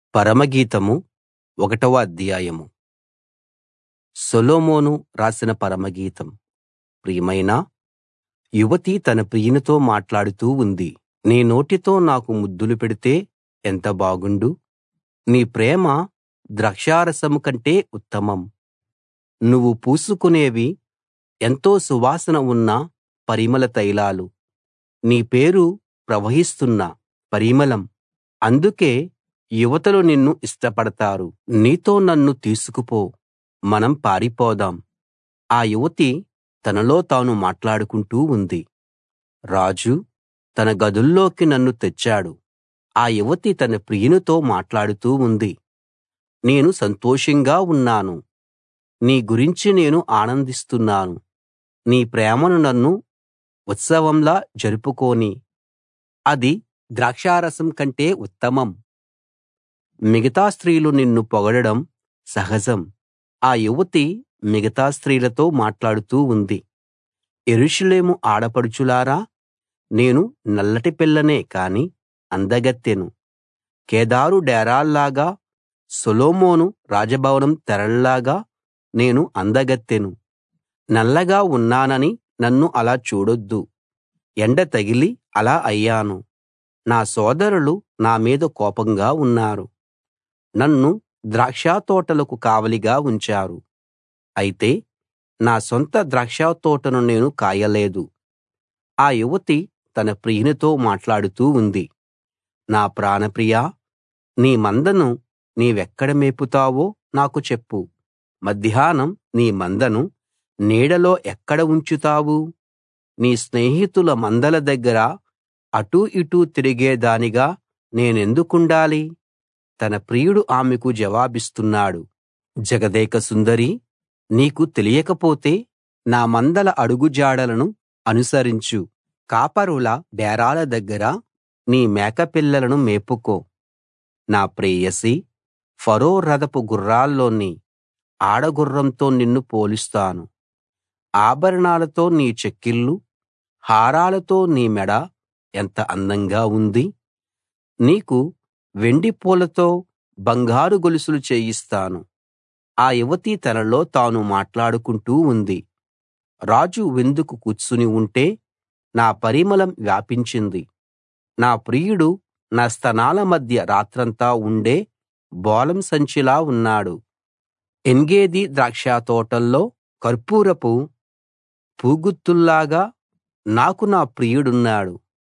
పరమగీతం ఒకటవ అధ్యాయం సొలొమోను రాసిన పరమగీతం ప్రియమైనా యువతి తన ప్రియునితో మాట్లాడుతూ ఉంది నీ నోటితో నాకు ముద్దులు పెడితే ఎంత బాగుండు నీ ప్రేమ ద్రాక్షారసం కంటే ఉత్తమం నువ్వు పూసుకునేవి ఎంతో సువాసన ఉన్న పరిమళ తైలాలు నీ పేరు ప్రవహిస్తున్న పరిమళం అందుకే యువతులు నిన్ను ఇష్టపడతారు నీతో నన్ను తీసుకుపో మనం పారిపోదాం ఆ యువతి తనలో తాను మాట్లాడుకుంటూ ఉంది రాజు తన గదుల్లోకి నన్ను తెచ్చాడు ఆ యువతి తన ప్రియునితో మాట్లాడుతూ ఉంది నేను సంతోషంగా ఉన్నాను నీ గురించి నేను ఆనందిస్తున్నాను నీ ప్రేమను నన్ను ఉత్సవంలా జరుపుకోనీ అది ద్రాక్షారసం కంటే ఉత్తమం మిగతా స్త్రీలు నిన్ను పొగడడం సహజం ఆ యువతి మిగతా స్త్రీలతో మాట్లాడుతూ ఉంది యెరూషలేము ఆడపడుచులారా నేను నల్లటి పిల్లనే కాని అందగత్తెను కేదారు డేరాల్లాగా సొలొమోను రాజభవనం తెరల్లాగా నేను అందగత్తెను నల్లగా ఉన్నానని నన్ను అలా చూడొద్దు ఎండ తగిలి అలా అయ్యాను నా సోదరులు నా మీద కోపంగా ఉన్నారు నన్ను ద్రాక్షతోటలకు కావలిగా ఉంచారు అయితే నా సొంత ద్రాక్షతోటను నేను కాయలేదు ఆ యువతి తన ప్రియునితో మాట్లాడుతూ ఉంది నా ప్రాణప్రియా నీ మందను నీవెక్కడ మేపుతావో నాకు చెప్పు మధ్యాహ్నం నీ మందను నీడలో ఎక్కడ ఉంచుతావు నీ స్నేహితుల మందల దగ్గర అటూ ఇటూ తిరిగేదానిగా నేనెందుకుండాలి తన ప్రియుడు ఆమెకు జవాబిస్తున్నాడు జగదేక సుందరీ నీకు తెలియకపోతే నా మందల అడుగుజాడలను అనుసరించు కాపరుల డేరాల దగ్గర నీ మేకపిల్లలను మేపుకో నా ప్రేయసీ ఫరో రథపు గుర్రాల్లోని ఆడగుర్రంతో నిన్ను పోలుస్తాను ఆభరణాలతో నీ చెక్కిళ్ళు హారాలతో నీ మెడ ఎంత అందంగా ఉంది నీకు వెండి పూలతో బంగారు గొలుసులు చేయిస్తాను ఆ యువతి తనలో తాను మాట్లాడుకుంటూ ఉంది రాజు విందుకు కూర్చుని ఉంటే నా పరిమళం వ్యాపించింది నా ప్రియుడు నా స్తనాల మధ్య రాత్రంతా ఉండే బోళం సంచిలా ఉన్నాడు ఎన్గేది ద్రాక్షతోటల్లో కర్పూరపు పూగుత్తుల్లాగా నాకు నా ప్రియుడున్నాడు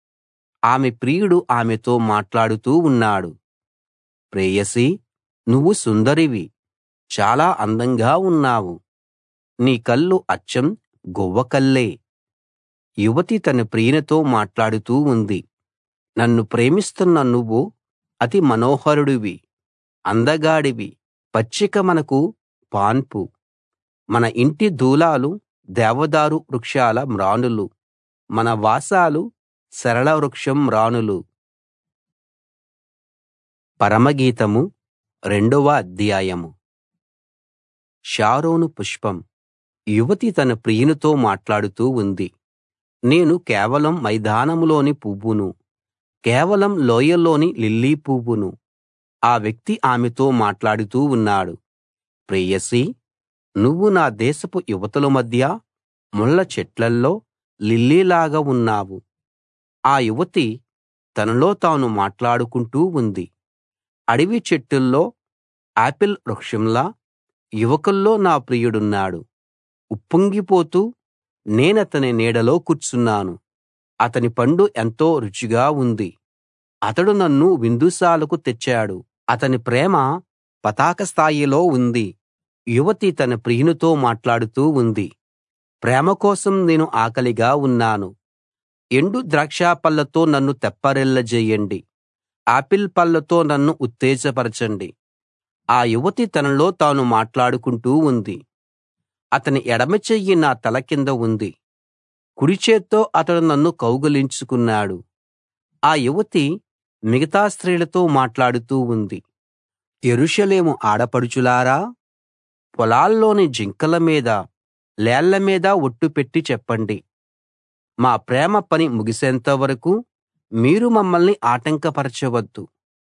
ఆమె ప్రియుడు ఆమెతో మాట్లాడుతూ ఉన్నాడు ప్రేయసీ నువ్వు సుందరివి చాలా అందంగా ఉన్నావు నీ కళ్ళు అచ్చం గువ్వ కళ్ళే యువతి తన ప్రియునితో మాట్లాడుతూ ఉంది నన్ను ప్రేమిస్తున్న నువ్వు అతి మనోహరుడివి అందగాడివి పచ్చిక మనకు పాన్పు మన ఇంటి దూలాలు దేవదారు వృక్షాల మ్రానులు మన వాసాలు సరళ వృక్షం మ్రానులు పరమగీతము రెండవ అధ్యాయము షారోను పుష్పం యువతి తన ప్రియునితో మాట్లాడుతూ ఉంది నేను కేవలం మైదానంలోని పువ్వును కేవలం లోయలోని లిల్లీ పువ్వును ఆ వ్యక్తి ఆమెతో మాట్లాడుతూ ఉన్నాడు ప్రేయసీ నువ్వు నా దేశపు యువతుల మధ్య ముళ్ళ చెట్లల్లో లిల్లీలాగా ఉన్నావు ఆ యువతి తనలో తాను మాట్లాడుకుంటూ ఉంది అడవి చెట్టుల్లో ఆపిల్ వృక్షంలా యువకుల్లో నా ప్రియుడున్నాడు ఉప్పొంగిపోతూ నేనతని నీడలో కూర్చున్నాను అతని పండు ఎంతో రుచిగా ఉంది అతడు నన్ను విందుశాలకు తెచ్చాడు అతని ప్రేమ పతాక స్థాయిలో ఉంది యువతి తన ప్రియునితో మాట్లాడుతూ ఉంది ప్రేమ కోసం నేను ఆకలిగా ఉన్నాను ఎండు ద్రాక్ష పళ్ళతో నన్ను తెప్పరిల్లజేయండి ఆపిల్ పళ్ళతో నన్ను ఉత్తేజపరచండి ఆ యువతి తనలో తాను మాట్లాడుకుంటూ ఉంది అతని ఎడమ చెయ్యి నా తల కింద ఉంది కుడి చేత్తో అతడు నన్ను కౌగిలించుకున్నాడు ఆ యువతి మిగతా స్త్రీలతో మాట్లాడుతూ ఉంది యెరూషలేము ఆడపడుచులారా పొలాల్లోని జింకల మీద లేళ్ల మీద ఒట్టు పెట్టి చెప్పండి మా ప్రేమ పని ముగిసేంత వరకు మీరు మమ్మల్ని ఆటంకపరచవద్దు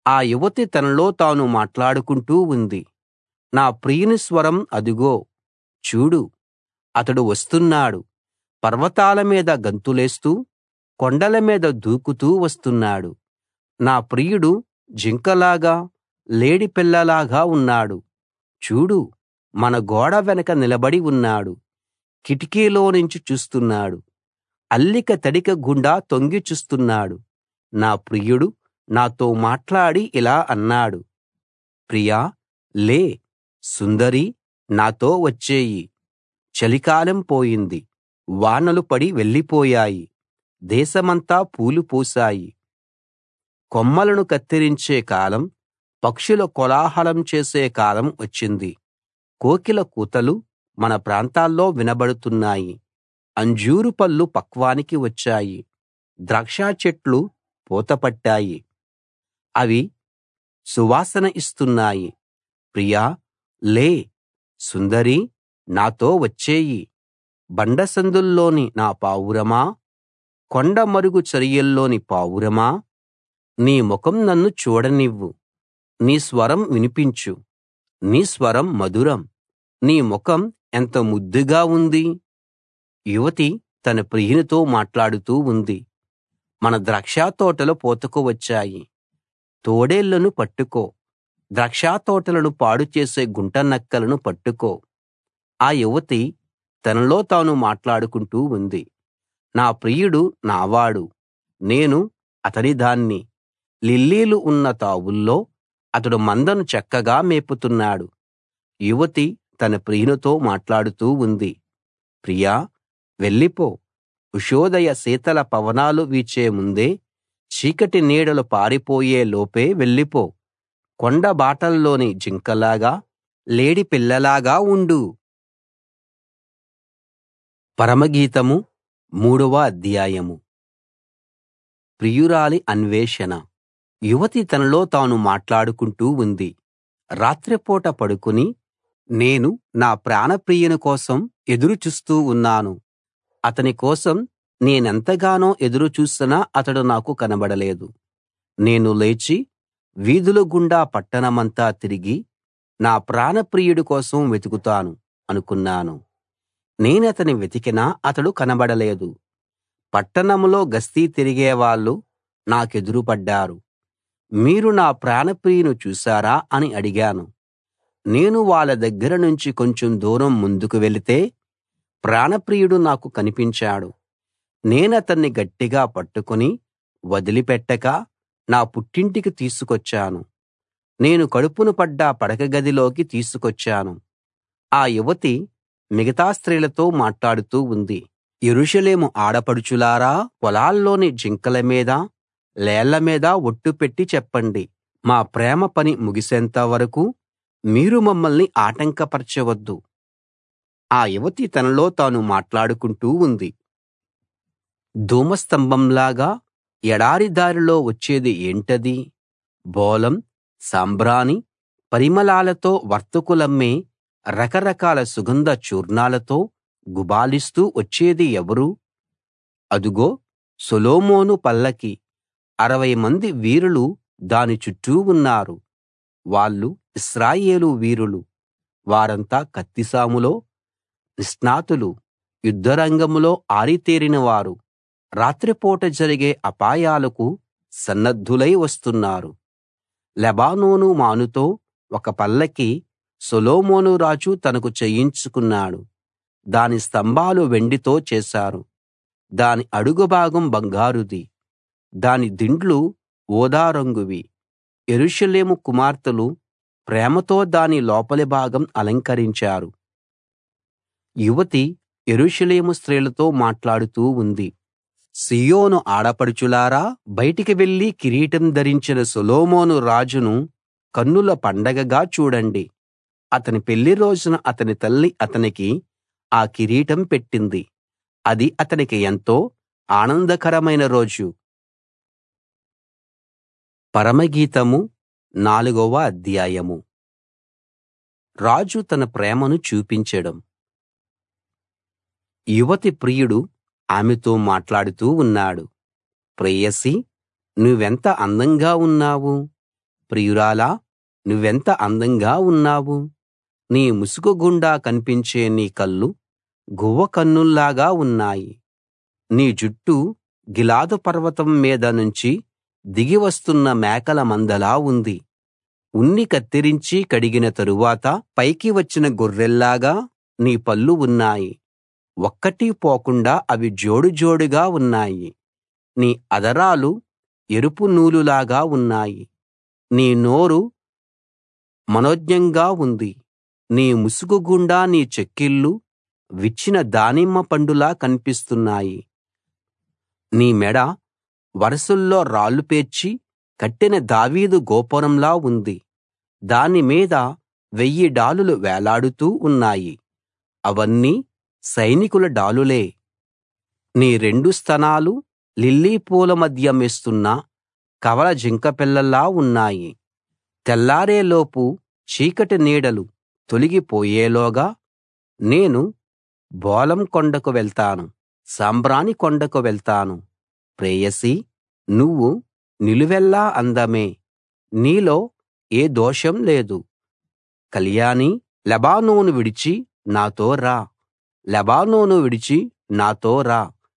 ఆ యువతి తనలో తాను మాట్లాడుకుంటూ ఉంది నా ప్రియుని స్వరం అదిగో చూడు అతడు వస్తున్నాడు పర్వతాల మీద గంతులేస్తూ కొండల మీద దూకుతూ వస్తున్నాడు నా ప్రియుడు జింకలాగా లేడిపిల్లలాగా ఉన్నాడు చూడు మన గోడ వెనక నిలబడి ఉన్నాడు కిటికీలోనుంచి చూస్తున్నాడు అల్లిక తడిక గుండా తొంగి చూస్తున్నాడు నా ప్రియుడు నాతో మాట్లాడి ఇలా అన్నాడు ప్రియా లే సుందరీ నాతో వచ్చేయి చలికాలం పోయింది వానలు పడి వెళ్ళిపోయాయి దేశమంతా పూలు పూశాయి కొమ్మలను కత్తిరించే కాలం పక్షుల కోలాహలం చేసే కాలం వచ్చింది కోకిల కూతలు మన ప్రాంతాల్లో వినబడుతున్నాయి అంజూరు పళ్ళు పక్వానికి వచ్చాయి ద్రాక్ష చెట్లు పూత పట్టాయి అవి సువాసన ఇస్తున్నాయి ప్రియా లే సుందరీ నాతో వచ్చేయి బండసందుల్లోని నా పావురమా కొండ మరుగు చరియల్లోని పావురమా నీ ముఖం నన్ను చూడనివ్వు నీ స్వరం వినిపించు నీ స్వరం మధురం నీ ముఖం ఎంత ముద్దుగా ఉంది యువతి తన ప్రియునితో మాట్లాడుతూ ఉంది మన ద్రాక్షతోటలు పూతకు వచ్చాయి తోడేళ్లను పట్టుకో ద్రాక్షతోటలను పాడు చేసే గుంటనక్కలను పట్టుకో ఆ యువతి తనలో తాను మాట్లాడుకుంటూ ఉంది నా ప్రియుడు నావాడు నేను అతని దాన్ని లిల్లీలు ఉన్న తావుల్లో అతడు మందను చక్కగా మేపుతున్నాడు యువతి తన ప్రియునితో మాట్లాడుతూ ఉంది ప్రియా వెళ్ళిపో ఉషోదయ శీతల పవనాలు వీచే ముందే చీకటి నీడలు పారిపోయే లోపే వెళ్ళిపో కొండ బాటల్లోని జింకలాగా లేడి పిల్లలాగా ఉండు పరమగీతము మూడవ అధ్యాయము ప్రియురాలి అన్వేషణ యువతి తనలో తాను మాట్లాడుకుంటూ ఉంది రాత్రిపూట పడుకుని నేను నా ప్రాణప్రియుని కోసం ఎదురు చూస్తూ ఉన్నాను అతని కోసం నేనెంతగానో ఎదురు చూసినా అతడు నాకు కనబడలేదు నేను లేచి వీధుల గుండా పట్టణమంతా తిరిగి నా ప్రాణప్రియుడి కోసం వెతుకుతాను అనుకున్నాను నేనతని వెతికినా అతడు కనబడలేదు పట్టణంలో గస్తీ తిరిగేవాళ్ళు నాకెదురు పడ్డారు మీరు నా ప్రాణప్రియుని చూశారా అని అడిగాను నేను వాళ్ళ దగ్గర నుంచి కొంచెం దూరం ముందుకు వెళితే ప్రాణప్రియుడు నాకు కనిపించాడు నేనతన్ని గట్టిగా పట్టుకుని వదిలిపెట్టక నా పుట్టింటికి తీసుకొచ్చాను నేను కడుపున పడ్డ పడక గదిలోకి తీసుకొచ్చాను ఆ యువతి మిగతా స్త్రీలతో మాట్లాడుతూ ఉంది యెరూషలేము ఆడపడుచులారా పొలాల్లోని జింకల మీద లేళ్ల మీద ఒట్టు పెట్టి చెప్పండి మా ప్రేమ పని ముగిసేంత వరకు మీరు మమ్మల్ని ఆటంకపరచవద్దు ఆ యువతి తనలో తాను మాట్లాడుకుంటూ ఉంది ధూమస్తంభంలాగా ఎడారి దారిలో వచ్చేది ఏంటది బోలం సాంబ్రాణి పరిమళాలతో వర్తకులమ్మే రకరకాల సుగంధ చూర్ణాలతో గుబాళిస్తూ వచ్చేది ఎవరు అదుగో సొలొమోను పల్లకి అరవై మంది వీరులు దాని చుట్టూ ఉన్నారు వాళ్ళు ఇశ్రాయేలు వీరులు వారంతా కత్తిసాములో నిష్ణాతులు యుద్ధరంగంలో ఆరితేరిన వారు రాత్రిపూట జరిగే అపాయాలకు సన్నద్ధులై వస్తున్నారు లెబానోను మానుతో ఒక పల్లకి సొలొమోను రాజు తనకు చేయించుకున్నాడు దాని స్తంభాలు వెండితో చేశారు దాని అడుగు భాగం బంగారుది దాని దిండ్లు ఊదా రంగువి యెరూషలేము కుమార్తెలు ప్రేమతో దాని లోపలి భాగం అలంకరించారు యువతి యెరూషలేము స్త్రీలతో మాట్లాడుతూ ఉంది సీయోను ఆడపడుచులారా బయటికి వెళ్లి కిరీటం ధరించిన సొలొమోను రాజును కన్నుల పండగగా చూడండి అతని పెళ్లి రోజున అతని తల్లి అతనికి ఆ కిరీటం పెట్టింది అది అతనికి ఎంతో ఆనందకరమైన రోజు పరమగీతము నాలుగవ అధ్యాయము రాజు తన ప్రేమను చూపించడం యువతి ప్రియుడు ఆమెతో మాట్లాడుతూ ఉన్నాడు ప్రేయసీ నువ్వెంత అందంగా ఉన్నావు ప్రియురాలా నువ్వెంత అందంగా ఉన్నావు నీ ముసుకు గుండా కనిపించే నీ కళ్ళు గువ్వ కన్నుల్లాగా ఉన్నాయి నీ జుట్టు గిలాదు పర్వతం మీద నుంచి దిగి వస్తున్న మేకల మందలా ఉంది ఉన్ని కత్తిరించి కడిగిన తరువాత పైకి వచ్చిన గొర్రెల్లాగా నీ పళ్ళు ఉన్నాయి ఒక్కటీ పోకుండా అవి జోడు జోడుగా ఉన్నాయి నీ అధరాలు ఎరుపు నూలులాగా ఉన్నాయి నీ నోరు మనోజ్ఞంగా ఉంది నీ ముసుగు గుండా నీ చెక్కిళ్ళు విచ్చిన దానిమ్మ పండులా కనిపిస్తున్నాయి నీ మెడ వరసల్లో రాళ్లు పేర్చి కట్టిన దావీదు గోపురంలా ఉంది దాని మీద వెయ్యి డాలులు వేలాడుతూ ఉన్నాయి అవన్నీ సైనికుల డాలులే నీ రెండు స్తనాలు లిల్లీ పూల మధ్య మేస్తున్న కవల జింకపిల్లల్లా ఉన్నాయి తెల్లారేలోపు చీకటి నీడలు తొలగిపోయేలోగా నేను బోళం కొండకు వెళ్తాను సాంబ్రాణి కొండకు వెళ్తాను ప్రేయసీ నువ్వు నిలువెల్లా అందమే నీలో ఏ దోషం లేదు కళ్యాణీ లెబానోను విడిచి నాతో రా లెబానోను విడిచి నాతో రా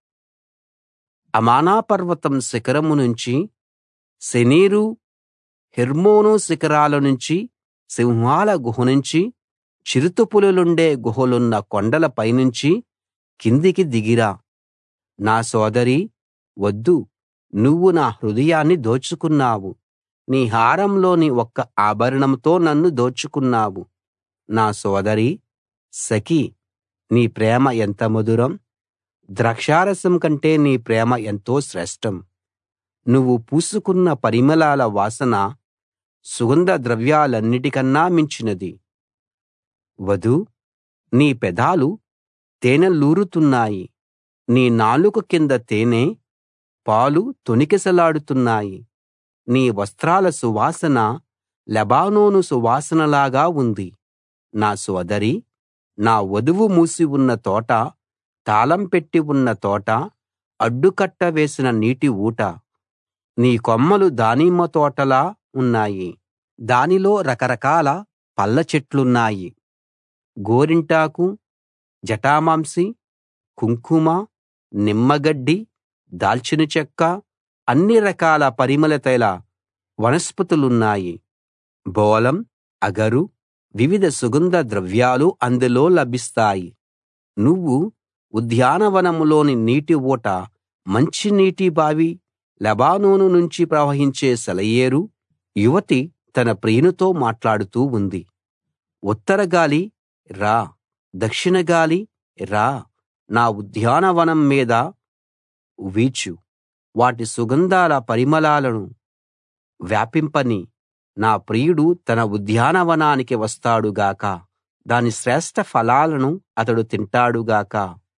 అమానా పర్వతం శిఖరం నుంచి శెనీరు హెర్మోను శిఖరాల నుంచి సింహాల గుహ నుంచి చిరుతపులులుండే గుహలున్న కొండల పైనుంచి కిందికి దిగిరా నా సోదరీ వద్దు నువ్వు నా హృదయాన్ని దోచుకున్నావు నీ హారంలోని ఒక్క ఆభరణంతో నన్ను దోచుకున్నావు నా సోదరీ సఖీ నీ ప్రేమ ఎంత మధురం ద్రాక్షారసం కంటే నీ ప్రేమ ఎంతో శ్రేష్టం నువ్వు పూసుకున్న పరిమళాల వాసన సుగంధ ద్రవ్యాలన్నిటికన్నా మించినది వధూ నీ పెదాలు తేనెలూరుతున్నాయి నీ నాలుక కింద తేనె పాలు తొణికిసలాడుతున్నాయి నీ వస్త్రాల సువాసన లెబానోను సువాసనలాగా ఉంది నా సోదరీ నా వధువు మూసి ఉన్న తోట తాళం పెట్టి ఉన్న తోట అడ్డుకట్ట వేసిన నీటి ఊట నీ కొమ్మలు దానిమ్మ తోటలా ఉన్నాయి దానిలో రకరకాల పళ్ళ చెట్లున్నాయి గోరింటాకు జటామాంసి కుంకుమ నిమ్మగడ్డి దాల్చిన చెక్క అన్ని రకాల పరిమళ తైల వనస్పతులున్నాయి బోళం అగరు వివిధ సుగంధ ద్రవ్యాలు అందులో లభిస్తాయి నువ్వు ఉద్యానవనంలోని నీటి ఊట మంచినీటి బావి లెబానోను నుంచి ప్రవహించే సెలయేరు యువతి తన ప్రియునితో మాట్లాడుతూ ఉంది ఉత్తర గాలి రా దక్షిణ గాలి రా నా ఉద్యానవనం మీద వీచు వాటి సుగంధాల పరిమళాలను వ్యాపింపని నా ప్రియుడు తన ఉద్యానవనానికి వస్తాడు గాక దాని శ్రేష్ఠ ఫలాలను అతడు తింటాడు గాక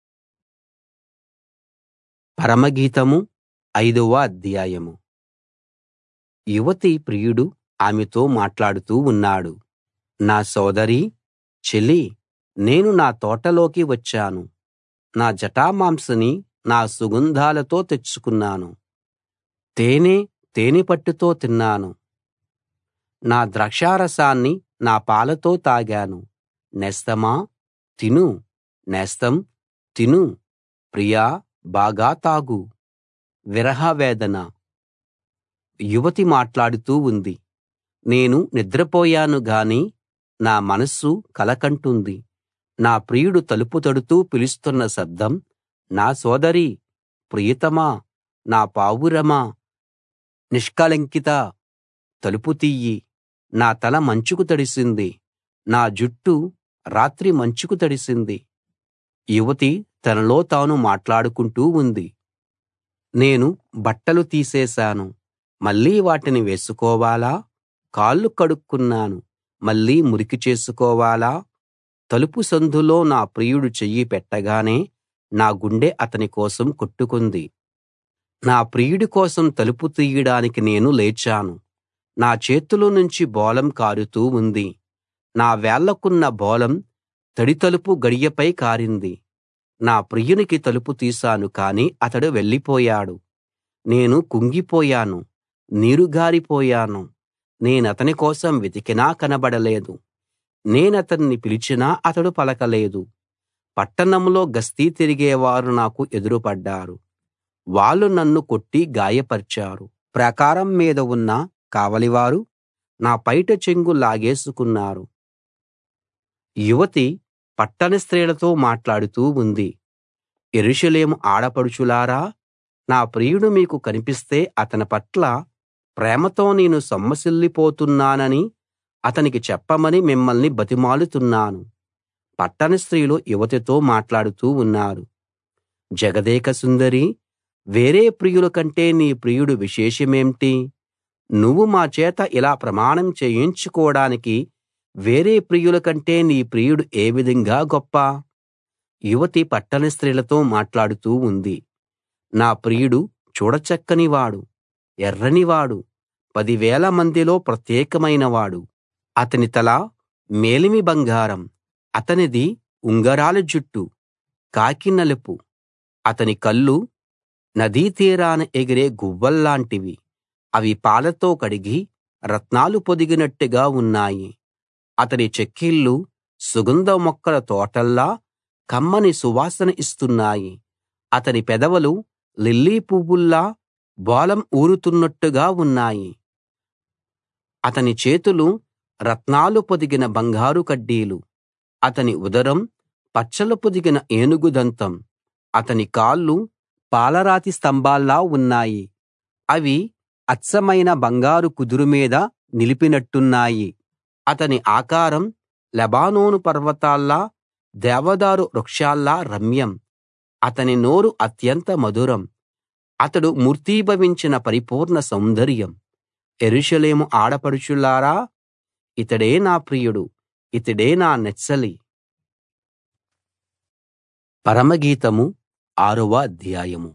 పరమగీతము ఐదవ అధ్యాయము యువతి ప్రియుడు ఆమెతో మాట్లాడుతూ ఉన్నాడు నా సోదరీ చెలీ నేను నా తోటలోకి వచ్చాను నా జటామాంసిని నా సుగంధాలతో తెచ్చుకున్నాను తేనె తేనెపట్టుతో తిన్నాను నా ద్రాక్షారసాన్ని నా పాలతో తాగాను నేస్తమా తిను నేస్తం తిను ప్రియా బాగా తాగు విరహ వేదన యువతి మాట్లాడుతూ ఉంది నేను నిద్రపోయాను గాని నా మనస్సు కలకంటుంది నా ప్రియుడు తలుపు తడుతూ పిలుస్తున్న శబ్దం నా సోదరీ ప్రియతమా నా పావురమా నిష్కళంకిత తలుపు తీయి నా తల మంచుకు తడిసింది నా జుట్టు రాత్రి మంచుకు తడిసింది యువతి తనలో తాను మాట్లాడుకుంటూ ఉంది నేను బట్టలు తీసేశాను మళ్ళీ వాటిని వేసుకోవాలా కాళ్ళు కడుక్కున్నాను మళ్ళీ మురికి చేసుకోవాలా తలుపు సందులో నా ప్రియుడు చెయ్యి పెట్టగానే నా గుండె అతని కోసం కొట్టుకుంది నా ప్రియుడి కోసం తలుపు తీయడానికి నేను లేచాను నా చేతిలో నుంచి బోళం కారుతూ ఉంది నా వేళ్లకున్న బోళం తడి తలుపు గడియపై కారింది నా ప్రియునికి తలుపు తీశాను కాని అతడు వెళ్ళిపోయాడు నేను కుంగిపోయాను నీరుగారిపోయాను నేనతని కోసం వెతికినా కనబడలేదు నేనతన్ని పిలిచినా అతడు పలకలేదు పట్టణంలో గస్తీ తిరిగేవారు నాకు ఎదురుపడ్డారు వాళ్ళు నన్ను కొట్టి గాయపర్చారు ప్రాకారం మీద ఉన్న కావలివారు నా పైట చెంగు లాగేసుకున్నారు యువతి పట్టణ స్త్రీలతో మాట్లాడుతూ ఉంది యెరూషలేము ఆడపడుచులారా నా ప్రియుడు మీకు కనిపిస్తే అతని పట్ల ప్రేమతో నేను సొమ్మసిల్లిపోతున్నానని అతనికి చెప్పమని మిమ్మల్ని బతిమాలుతున్నాను పట్టణ స్త్రీలు యువతితో మాట్లాడుతూ ఉన్నారు జగదేక సుందరీ వేరే ప్రియుల కంటే నీ ప్రియుడు విశేషమేంటి నువ్వు మా చేత ఇలా ప్రమాణం చేయించుకోడానికి వేరే ప్రియుల కంటే నీ ప్రియుడు ఏ విధంగా గొప్ప యువతి పట్టణ స్త్రీలతో మాట్లాడుతూ ఉంది నా ప్రియుడు చూడచక్కనివాడు ఎర్రనివాడు పదివేల మందిలో ప్రత్యేకమైనవాడు అతని తల మేలిమి బంగారం అతనిది ఉంగరాల జుట్టు కాకి నలుపు అతని కళ్ళు నదీ తీరాన ఎగిరే గువ్వల్లాంటివి అవి పాలతో కడిగి రత్నాలు పొదిగినట్టుగా ఉన్నాయి అతని చెక్కిళ్ళు సుగంధ మొక్కల తోటల్లా కమ్మని సువాసన ఇస్తున్నాయి అతని పెదవులు లిల్లీ పువ్వుల్లా బోళం ఊరుతున్నట్టుగా ఉన్నాయి అతని చేతులు రత్నాలు పొదిగిన బంగారు కడ్డీలు అతని ఉదరం పచ్చలు పొదిగిన ఏనుగు దంతం అతని కాళ్ళు పాలరాతి స్తంభాల్లా ఉన్నాయి అవి అచ్చమైన బంగారు కుదురు మీద నిలిపినట్టున్నాయి అతని ఆకారం లెబానోను పర్వతాల్లా దేవదారు వృక్షాల్లా రమ్యం అతని నోరు అత్యంత మధురం అతడు మూర్తీభవించిన పరిపూర్ణ సౌందర్యం యెరూషలేము ఆడపడుచులారా ఇతడే నా ప్రియుడు ఇతడే నా నెచ్చెలి పరమగీతము ఆరవ అధ్యాయము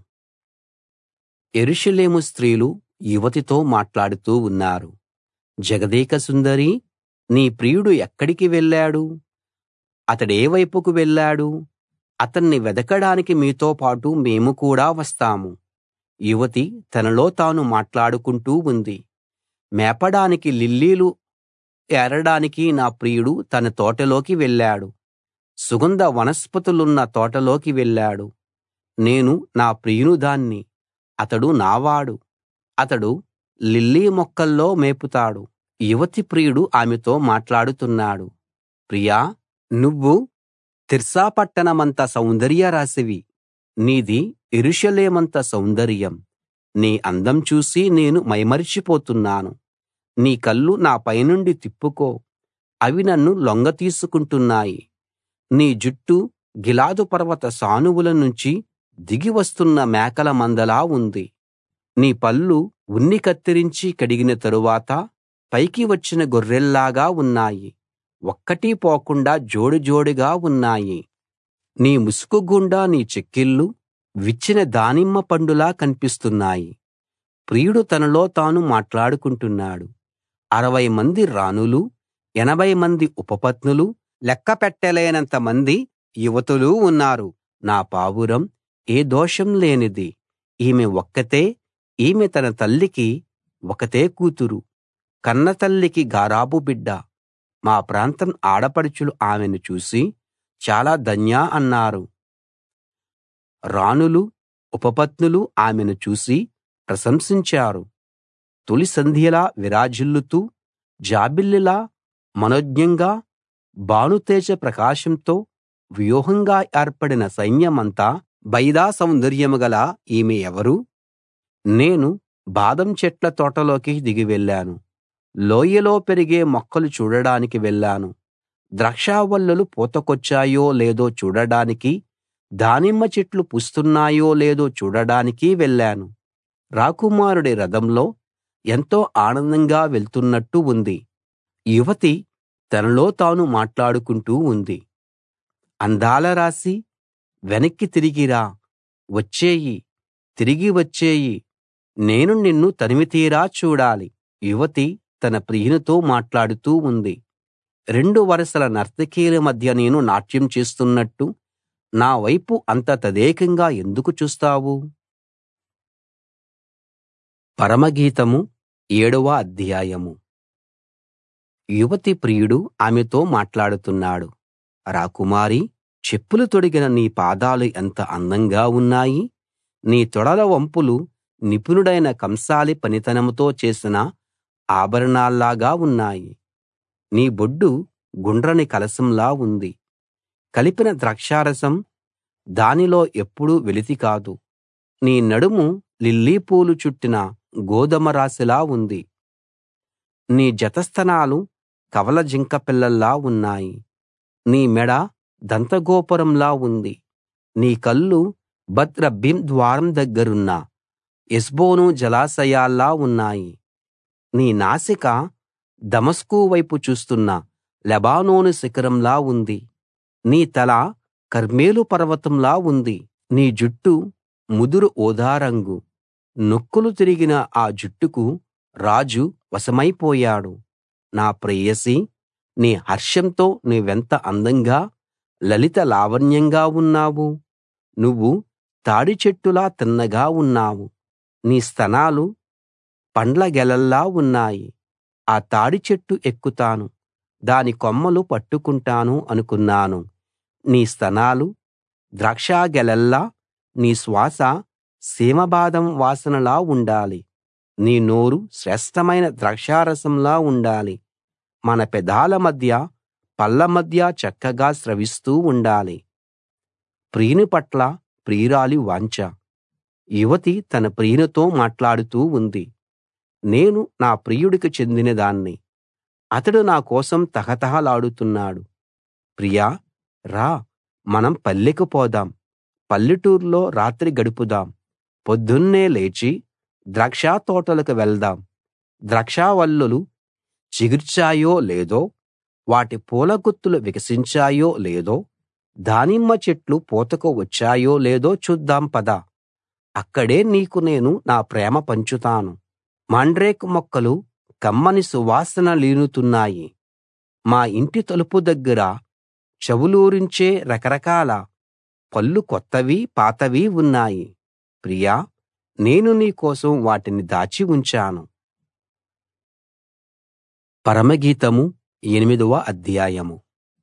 యెరూషలేము స్త్రీలు యువతితో మాట్లాడుతూ ఉన్నారు జగదేక సుందరీ నీ ప్రియుడు ఎక్కడికి వెళ్ళాడు అతడే వైపుకు వెళ్ళాడు అతన్ని వెదకడానికి మీతో పాటు మేము కూడా వస్తాము యువతి తనలో తాను మాట్లాడుకుంటూ ఉంది మేపడానికి లిల్లీలు ఏరడానికి నా ప్రియుడు తన తోటలోకి వెళ్ళాడు సుగంధ వనస్పతులున్న తోటలోకి వెళ్ళాడు నేను నా ప్రియుని దాన్ని అతడు నావాడు అతడు లిల్లీ మొక్కల్లో మేపుతాడు యువతి ప్రియుడు ఆమెతో మాట్లాడుతున్నాడు ప్రియా నువ్వు తిర్సా పట్టణమంత సౌందర్యరాశివి నీది యెరూషలేమంత సౌందర్యం నీ అందం చూసి నేను మైమరిచిపోతున్నాను నీ కళ్ళు నా పైనుండి తిప్పుకో అవి నన్ను లొంగతీసుకుంటున్నాయి నీ జుట్టు గిలాదు పర్వత సానువుల నుంచి దిగి వస్తున్న మేకల మందలా ఉంది నీ పళ్ళు ఉన్ని కత్తిరించి కడిగిన తరువాత పైకి వచ్చిన గొర్రెల్లాగా ఉన్నాయి ఒక్కటీ పోకుండా జోడుజోడుగా ఉన్నాయి నీ ముసుకు గుండా నీ చెక్కిళ్ళు విచ్చిన దానిమ్మ పండులా కనిపిస్తున్నాయి ప్రియుడు తనలో తాను మాట్లాడుకుంటున్నాడు అరవై మంది రాణులు ఎనభై మంది ఉపపత్నులు లెక్క పెట్టలేనంత మంది యువతులు ఉన్నారు నా పావురం ఏ దోషం లేనిది ఈమె ఒక్కతే ఈమె తన తల్లికి ఒకతే కూతురు కన్నతల్లికి గారాబు బిడ్డ మా ప్రాంతం ఆడపడుచులు ఆమెను చూసి చాలా ధన్య అన్నారు రాణులు ఉపపత్నులు ఆమెను చూసి ప్రశంసించారు తొలి సంధ్యలా విరాజిల్లుతూ జాబిల్లిలా మనోజ్ఞంగా భానుతేజ ప్రకాశంతో వ్యూహంగా ఏర్పడిన సైన్యమంతా బైదా సౌందర్యం గల ఈమె ఎవరు నేను బాదం చెట్ల తోటలోకి దిగి వెళ్ళాను లోయలో పెరిగే మొక్కలు చూడడానికి వెళ్ళాను ద్రాక్షావల్లులు పూతకొచ్చాయో లేదో చూడడానికి దానిమ్మ చెట్లు పూస్తున్నాయో లేదో చూడడానికి వెళ్ళాను రాకుమారుడి రథంలో ఎంతో ఆనందంగా వెళ్తున్నట్టు ఉంది యువతి తనలో తాను మాట్లాడుకుంటూ ఉంది అందాల రాశి వెనక్కి తిరిగి రా వచ్చేయి తిరిగి వచ్చేయి నేను నిన్ను తనివితీరా చూడాలి యువతి తన ప్రియునితో మాట్లాడుతూ ఉంది రెండు వరసల నర్తకీల మధ్య నేను నాట్యం చేస్తున్నట్టు నా వైపు అంత తదేకంగా ఎందుకు చూస్తావు పరమగీతము ఏడవ అధ్యాయము యువతి ప్రియుడు ఆమెతో మాట్లాడుతున్నాడు రాకుమారీ చెప్పులు తొడిగిన నీ పాదాలు ఎంత అందంగా ఉన్నాయి నీ తొడల వంపులు నిపుణుడైన కంసాలి పనితనంతో చేసిన ఆభరణాల్లాగా ఉన్నాయి నీ బొడ్డు గుండ్రని కలశంలా ఉంది కలిపిన ద్రాక్షారసం దానిలో ఎప్పుడూ వెలితి కాదు నీ నడుము లిల్లీ పూలు చుట్టిన గోదుమ రాశిలా ఉంది నీ జతస్థనాలు కవల జింక పిల్లల్లా ఉన్నాయి నీ మెడ దంతగోపురంలా ఉంది నీ కళ్ళు బత్ రబ్బీం ద్వారం దగ్గరున్న హెష్బోను జలాశయాల్లా ఉన్నాయి నీ నాసిక దమస్కు వైపు చూస్తున్న లెబానోను శిఖరంలా ఉంది నీ తల కర్మెలు పర్వతంలా ఉంది నీ జుట్టు ముదురు ఊదా రంగు నొక్కులు తిరిగిన ఆ జుట్టుకు రాజు వశమైపోయాడు నా ప్రేయసీ నీ హర్షంతో నీవెంత అందంగా లలిత లావణ్యంగా ఉన్నావు నువ్వు తాడి చెట్టులా తిన్నగా ఉన్నావు నీ స్తనాలు పండ్ల గెలల్లా ఉన్నాయి ఆ తాడి చెట్టు ఎక్కుతాను దాని కొమ్మలు పట్టుకుంటాను అనుకున్నాను నీ స్తనాలు ద్రాక్షగెలల్లా నీ శ్వాస సీమబాదం వాసనలా ఉండాలి నీ నోరు శ్రేష్ఠమైన ద్రాక్షారసంలా ఉండాలి మన పెదాల మధ్య పళ్ళ మధ్య చక్కగా స్రవిస్తూ ఉండాలి ప్రియుని పట్ల ప్రియురాలి వాంఛ యువతి తన ప్రియునితో మాట్లాడుతూ ఉంది నేను నా ప్రియుడికి చెందినదాన్ని అతడు నా కోసం తహతహలాడుతున్నాడు ప్రియా రా మనం పల్లెకు పోదాం పల్లెటూర్లో రాత్రి గడుపుదాం పొద్దున్నే లేచి ద్రాక్ష తోటలకు వెళ్దాం ద్రాక్షావల్లులు చిగిర్చాయో లేదో వాటి పూల గుత్తులు వికసించాయో లేదో దానిమ్మ చెట్లు పూతకు వచ్చాయో లేదో చూద్దాం పద అక్కడే నీకు నేను నా ప్రేమ పంచుతాను మాండ్రేక్ మొక్కలు కమ్మని సువాసన లీనుతున్నాయి మా ఇంటి తలుపు దగ్గర చెవులూరించే రకరకాల పళ్ళు కొత్తవి పాతవి ఉన్నాయి ప్రియా నేను నీ కోసం వాటిని దాచి ఉంచాను పరమగీతము ఎనిమిదవ అధ్యాయము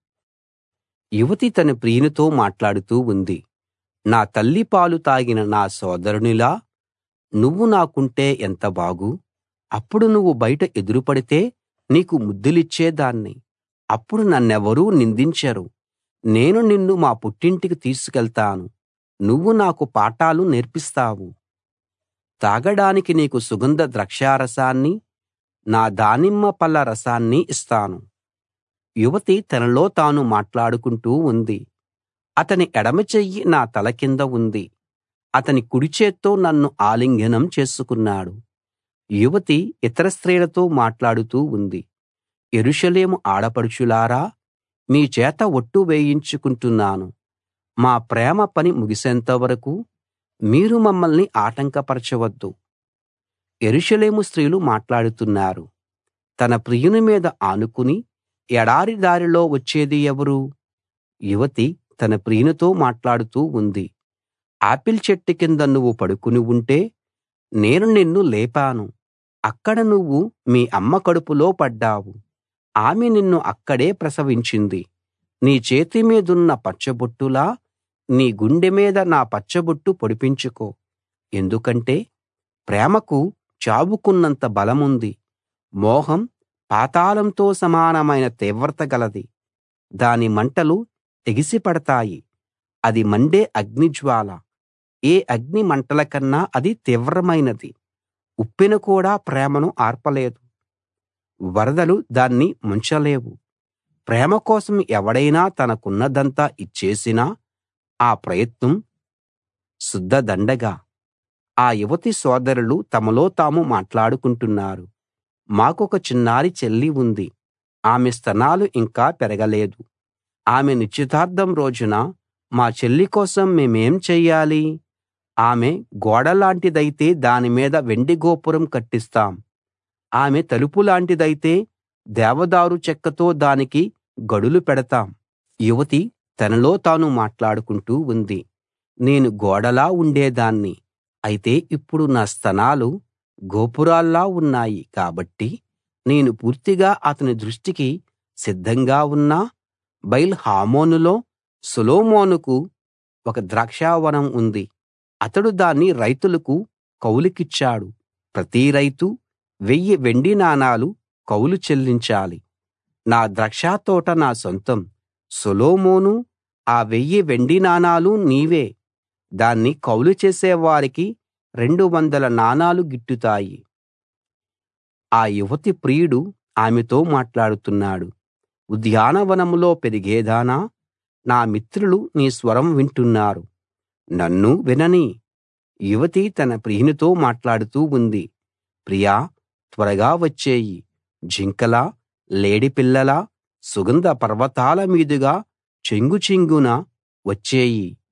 యువతి తన ప్రియునితో మాట్లాడుతూ ఉంది నా తల్లి పాలు తాగిన నా సోదరునిలా నువ్వు నాకుంటే ఎంత బాగు అప్పుడు నువ్వు బయట ఎదురుపడితే నీకు ముద్దులిచ్చేదాన్ని అప్పుడు నన్నెవరూ నిందించరు నేను నిన్ను మా పుట్టింటికి తీసుకెళ్తాను నువ్వు నాకు పాఠాలు నేర్పిస్తావు తాగడానికి నీకు సుగంధ ద్రాక్షారసాన్ని నా దానిమ్మ పళ్ళ రసాన్ని ఇస్తాను యువతి తనలో తాను మాట్లాడుకుంటూ ఉంది అతని ఎడమ చెయ్యి నా తల కింద ఉంది అతని కుడి చేత్తో నన్ను ఆలింగనం చేసుకున్నాడు యువతి ఇతర స్త్రీలతో మాట్లాడుతూ ఉంది యెరూషలేము ఆడపడుచులారా మీ చేత ఒట్టు వేయించుకుంటున్నాను మా ప్రేమ పని ముగిసేంత వరకు మీరు మమ్మల్ని ఆటంకపరచవద్దు యెరూషలేము స్త్రీలు మాట్లాడుతున్నారు తన ప్రియుని మీద ఆనుకుని ఎడారి దారిలో వచ్చేది ఎవరు యువతి తన ప్రియునితో మాట్లాడుతూ ఉంది ఆపిల్ చెట్టు కింద నువ్వు పడుకుని ఉంటే నేను నిన్ను లేపాను అక్కడ నువ్వు మీ అమ్మ కడుపులో పడ్డావు ఆమె నిన్ను అక్కడే ప్రసవించింది నీ చేతి మీదున్న పచ్చబొట్టులా నీ గుండె మీద నా పచ్చబొట్టు పొడిపించుకో ఎందుకంటే ప్రేమకు చావుకున్నంత బలముంది మోహం పాతాళంతో సమానమైన తీవ్రత గలది దాని మంటలు ఎగిసిపడతాయి అది మండే అగ్నిజ్వాల ఏ అగ్ని మంటల కన్నా అది తీవ్రమైనది ఉప్పెన కూడా ప్రేమను ఆర్పలేదు వరదలు దాన్ని ముంచలేవు ప్రేమ కోసం ఎవడైనా తనకున్నదంతా ఇచ్చేసినా ఆ ప్రయత్నం శుద్ధ దండగ ఆ యువతి సోదరులు తమలో తాము మాట్లాడుకుంటున్నారు మాకొక చిన్నారి చెల్లి ఉంది ఆమె స్తనాలు ఇంకా పెరగలేదు ఆమె నిశ్చితార్థం రోజున మా చెల్లి కోసం మేమేం చెయ్యాలి ఆమె గోడలాంటిదైతే దాని మీద వెండి గోపురం కట్టిస్తాం ఆమె తలుపు లాంటిదైతే దేవదారు చెక్కతో దానికి గడులు పెడతాం యువతి తనలో తాను మాట్లాడుకుంటూ ఉంది నేను గోడలా ఉండేదాన్ని అయితే ఇప్పుడు నా స్తనాలు గోపురాల్లా ఉన్నాయి కాబట్టి నేను పూర్తిగా అతని దృష్టికి సిద్ధంగా ఉన్నా బయల్ హామోనులో సొలొమోనుకు ఒక ద్రాక్షావనం ఉంది అతడు దాన్ని రైతులకు కౌలుకిచ్చాడు ప్రతి రైతు వెయ్యి వెండి నాణాలు కౌలు చెల్లించాలి నా ద్రాక్షతోట నా సొంతం సొలొమోనూ ఆ వెయ్యి వెండి నాణాలు నీవే దాన్ని కౌలు చేసేవారికి రెండు వందల నాణాలు గిట్టుతాయి ఆ యువతి ప్రియుడు ఆమెతో మాట్లాడుతున్నాడు ఉద్యానవనంలో పెరిగేదానా నా మిత్రులు నీ స్వరం వింటున్నారు నన్నూ విననీ యువతి తన ప్రియునితో మాట్లాడుతూ ఉంది ప్రియా త్వరగా వచ్చెయ్యి జింకలా లేడిపిల్లలా సుగంధ పర్వతాల మీదుగా చెంగుచెంగున వచ్చెయ్యి